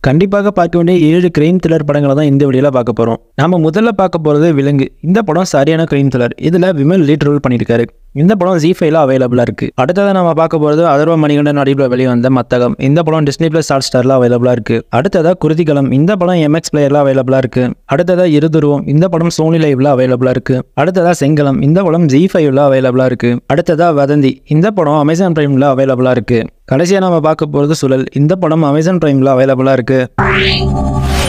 கண்டிப்பாக பார்க்க வேண்டிய ஏழு கிரைம் த்ரில்லர் படங்களை தான் இந்த வீடியோவில் பார்க்க போகிறோம் நாம முதல்ல பார்க்க போகிறது விலங்கு இந்த படம் சரியான கிரைம் த்ரில்லர் இதில் விமல் லீட் ரோல் பண்ணியிருக்காரு இந்த படம் ஜி ஃபைவ்ல அவைலபிளாக இருக்குது அடுத்ததாக நம்ம பார்க்க போகிறது அதர்வ மணிகண்டன் நடிப்பில் வெளியே வந்த மத்தகம் இந்த படம் டிஸ்னி பிளஸ் ஹாட் ஸ்டாரில் அவைலபிளாக இருக்குது அடுத்ததாக குருதிகளம் இந்த படம் எம்எக்ஸ் பிளேயரில் அவைலபிளாக இருக்குது அடுத்ததாக இருதுருவம் இந்த படம் சோனி லைவ்ல அவைலபிளாக இருக்குது அடுத்ததாக செங்கலம் இந்த படம் ஜி ஃபைவ்ல அவைலபிளாக இருக்குது அடுத்ததாக வதந்தி இந்த படம் அமேசான் பிரைமில் அவைலபிளாக இருக்குது கடைசியாக நம்ம பார்க்க போகிறது சுழல் இந்த படம் அமேசான் பிரைமில் அவைலபிளாக இருக்குது